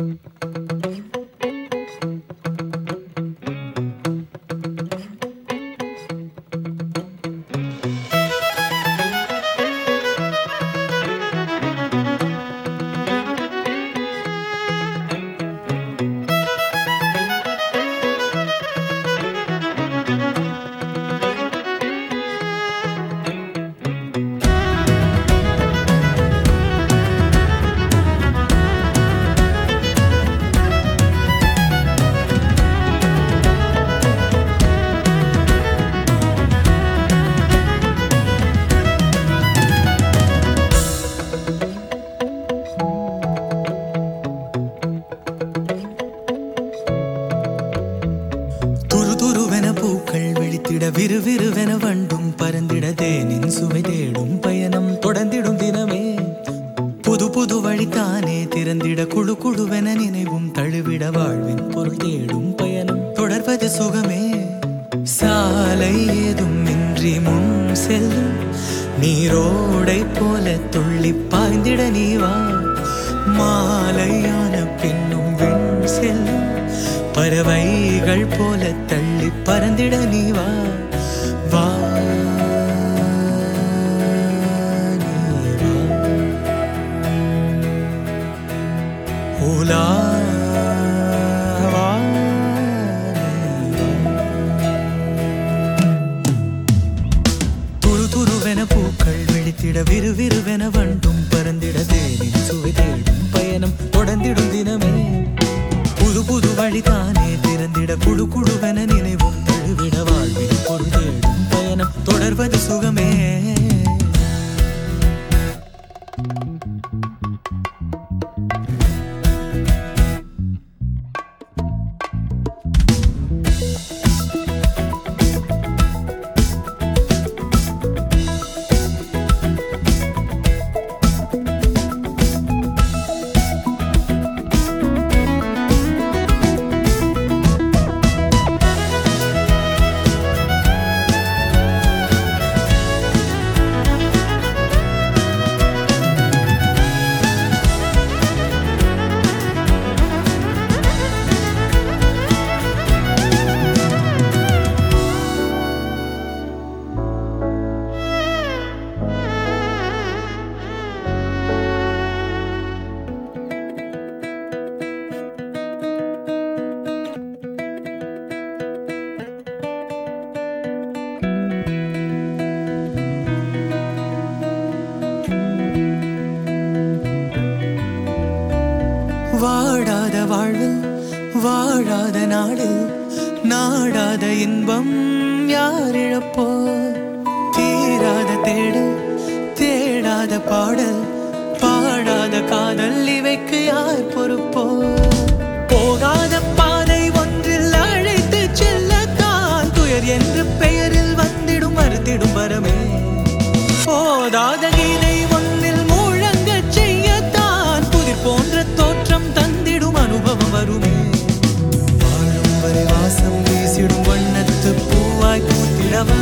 துரு துருவென பூக்கள் விழித்திட விறுவிறுவென வண்டும் பறந்திட தேனின் சுவை தேடும் பயணம் தொடர்ந்திடும் தினமே புது புது வழித்தானே திறந்திட குழு குழுவென நினைவும் தழுவிட வாழ்வின் பொருள் தேடும் பயணம் தொடர்வது சுகமே சாலை ஏதும் இன்றி முன் செல்லும் நீரோடை போல துள்ளி பாய்ந்திட நீ வா மாலையான பின்னும் விண் செல்லும் பறவைகள் போல தள்ளி பறந்திட நீ வா வா நீ வா. உலா வா நீ வா. துரு துருவென பூக்கள் விழித்திட விறுவிறுவென வண்டும் பறந்திட தேனின் சுவை தேடும் பயணம் தொடர்ந்திடும் தினமே புது புது வழிதானே திறந்திட குழு குழுவென நினைவும் தழுவிட வாழ்வின் பொருள் தேடும் பயணம் தொடர்வது சுகமே வாடாத வாழ்வில் வாழாத நாடில் நாடாத இன்பம் யார் இழப்போ தீராத தேடல் தேடாத பாடல் பாடாத காதல் இவைக்கு யார் பொறுப்போ போகாத பாதை ஒன்றில் அழைத்து செல்லத்தான் துயர் என்று பெயரில் வந்திடும் மறுத்திடும் வரமே போதாத கீதை ஒன்னில் முழங்கச் செய்யத்தான் புதிர் போன்ற தோற்றம் தந்திடும் அனுபவம் வருமே வாழும் வரை வாசம் வீசிடும் வண்ணத்து பூவாய் பூத்திடவா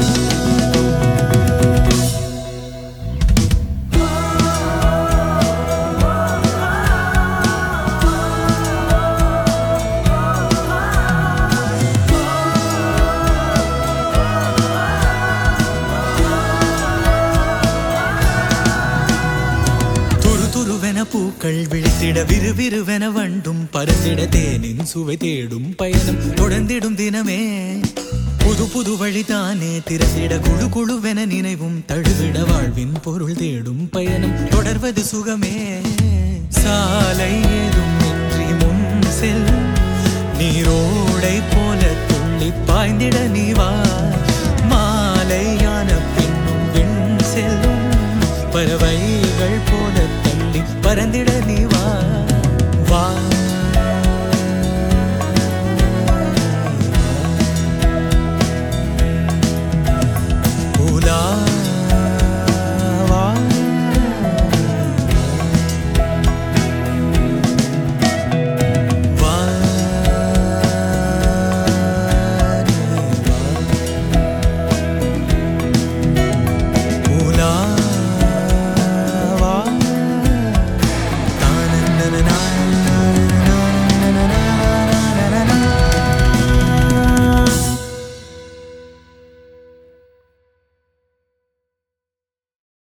துரு துருவென பூக்கள் விழித்திட விறுவிறுவென வண்டும் பறந்திட தேனின் சுவை தேடும் பயணம் தொடர்ந்திடும் தினமே புது புது வழிதானே திறந்திட குழு குழுவென நினைவும் தழுவிட வாழ்வின் பொருள் தேடும் பயணம் தொடர்வது சுகமே சாலை ஏதும்